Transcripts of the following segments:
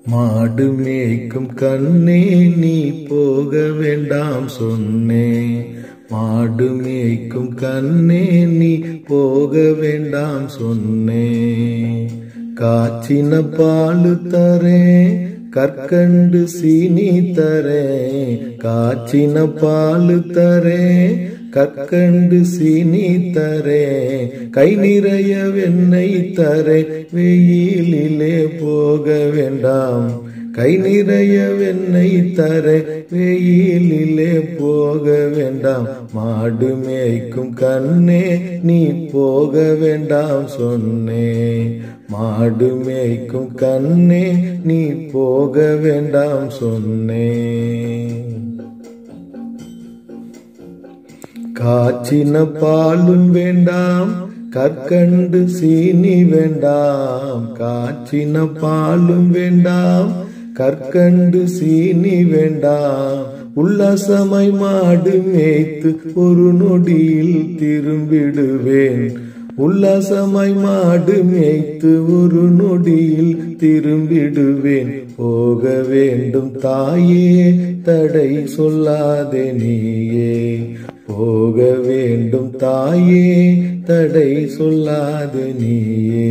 மாடு மேய்க்கும் கண்ணே நீ போக வேண்டாம் சொன்னே மாடு மேய்க்கும் கண்ணே நீ போக வேண்டாம் சொன்னே காய்ச்சின பாலு தரே கற்கண்டு சீனி தரே காய்ச்சின பாலு தரே கற்கண்டு சீனி தரே கை நிறைய வெண்ணெய் தரே வெயிலிலே போக வேண்டாம் கை நிறைய வெண்ணெய் தரே வெயிலிலே போக வேண்டாம் மாடு மேய்க்கும் கண்ணே நீ போக வேண்டாம் சொன்னே மாடு மேய்க்கும் கண்ணே நீ போக வேண்டாம் சொன்னே காய்ச்சின பாலும் வேண்டாம் கற்கண்டு சீனி வேண்டாம் காய்ச்சின பாலும் வேண்டாம் கற்கண்டு சீனி வேண்டாம் உல்லாசமாய் மாடு மேய்த்து ஒரு நொடியில் திரும்பிடுவேன் உல்லாசமாய் மாடு மேய்த்து ஒரு நொடியில் திரும்பிடுவேன் போக வேண்டும் தாயே தடை சொல்லாதே நீயே போக வேண்டும் தாயே தடை சொல்லாது நீயே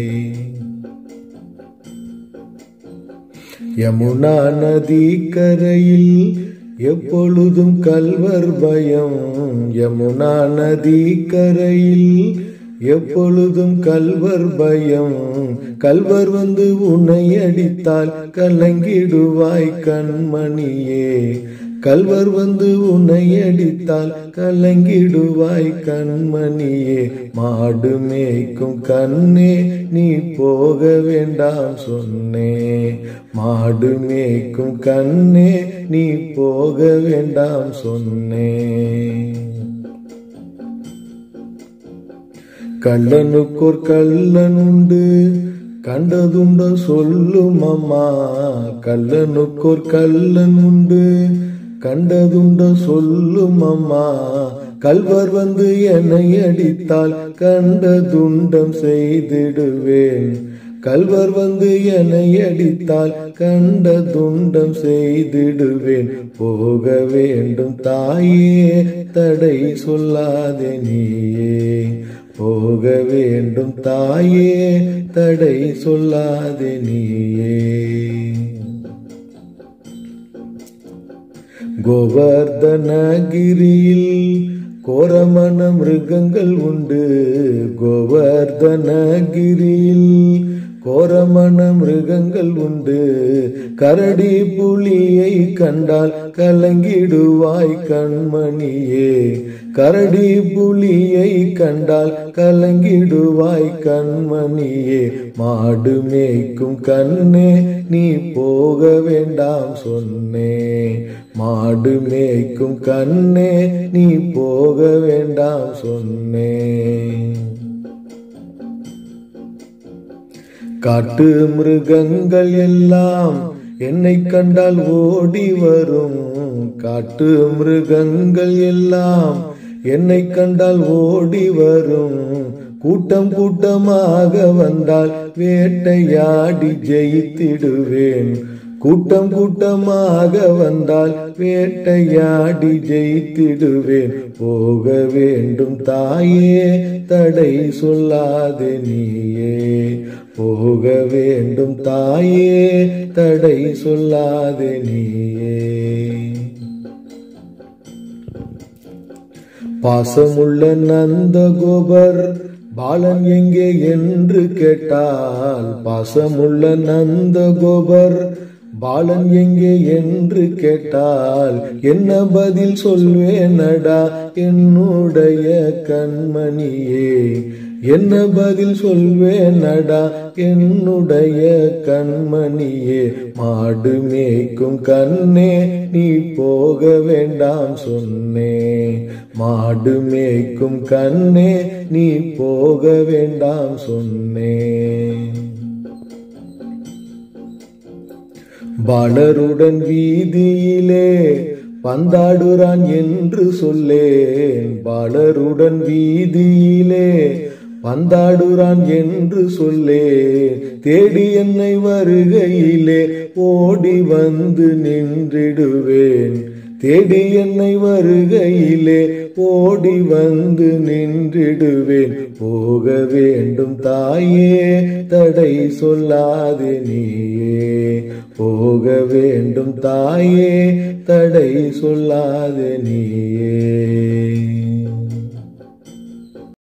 யமுனா நதி கரையில் எப்பொழுதும் கல்வர் பயம் யமுனா நதி கரையில் எப்பொழுதும் கல்வர் பயம் கல்வர் வந்து உன்னை அடித்தால் கலங்கிடுவாய் கண்மணியே கல்வர் வந்து உன்னை அடித்தால் கலங்கிடுவாய் கண்மணியே மாடு மேய்க்கும் கண்ணே நீ போக வேண்டாம் சொன்னே மாடு மேய்க்கும் கண்ணே நீ போக வேண்டாம் சொன்னே கள்ளனுக்கோர் கள்ளன் உண்டு கண்டதுண்ட சொல்லும் அம்மா கள்ளனுக்கோர் கள்ளன் உண்டு கண்டதுண்ட சொல்லும் அம்மா கல்வர் வந்து என்னை அடித்தால் கண்ட துண்டம் செய்திடுவேன் கல்வர் வந்து என்னை அடித்தால் கண்ட துண்டம் செய்திடுவேன் போக வேண்டும் தாயே தடை சொல்லாதே நீயே போக வேண்டும் தாயே தடை சொல்லாதே நீயே கோவர்தனகிரியில் கோரமண மிருகங்கள் உண்டு கோவர்தனகிரியில் கோரமண மிருகங்கள் உண்டு கரடி புலியை கண்டால் கலங்கிடுவாய் கண்மணியே கரடி புலியை கண்டால் கலங்கிடுவாய் கண்மணியே மாடு மேய்க்கும் கண்ணே நீ போக வேண்டாம் சொன்னே மாடு மேய்க்கும் கண்ணே நீ போக வேண்டாம் சொன்னே காட்டு மிருகங்கள் எல்லாம் என்னை கண்டால் ஓடி வரும் காட்டு மிருகங்கள் எல்லாம் என்னை கண்டால் ஓடி வரும் கூட்டம் கூட்டமாக வந்தால் வேட்டையாடி ஜெயித்திடுவேன் கூட்டம் கூட்டமாக வந்தால் வேட்டையாடி ஜெயித்திடுவேன் போக வேண்டும் தாயே தடை சொல்லாதே நீயே போக வேண்டும் தாயே தடை சொல்லாதே நீயே பாசமுள்ள நந்தகோபர் பாலன் எங்கே என்று கேட்டால் பாசமுள்ள நந்தகோபர் பாலன் எங்கே என்று கேட்டால் என்ன பதில் சொல்வேனடா என்னுடைய கண்மணியே என்ன பதில் சொல்வேனடா என்னுடைய கண்மணியே மாடு மேய்க்கும் கண்ணே நீ போக வேண்டாம் சொன்னே மாடு மேய்க்கும் கண்ணே நீ போக வேண்டாம் சொன்னே பாலருடன் வீதியிலே பந்தாடுறான் என்று சொல்லேன் பாலருடன் வீதியிலே வந்தாடுறான் என்று சொல்லே தேடி என்னை வருகையிலே ஓடி வந்து நின்றிடுவேன் தேடி என்னை வருகையிலே ஓடி வந்து நின்றிடுவேன் போக வேண்டும் தாயே தடை சொல்லாதே நீயே போக வேண்டும் தாயே தடை சொல்லாதே நீயே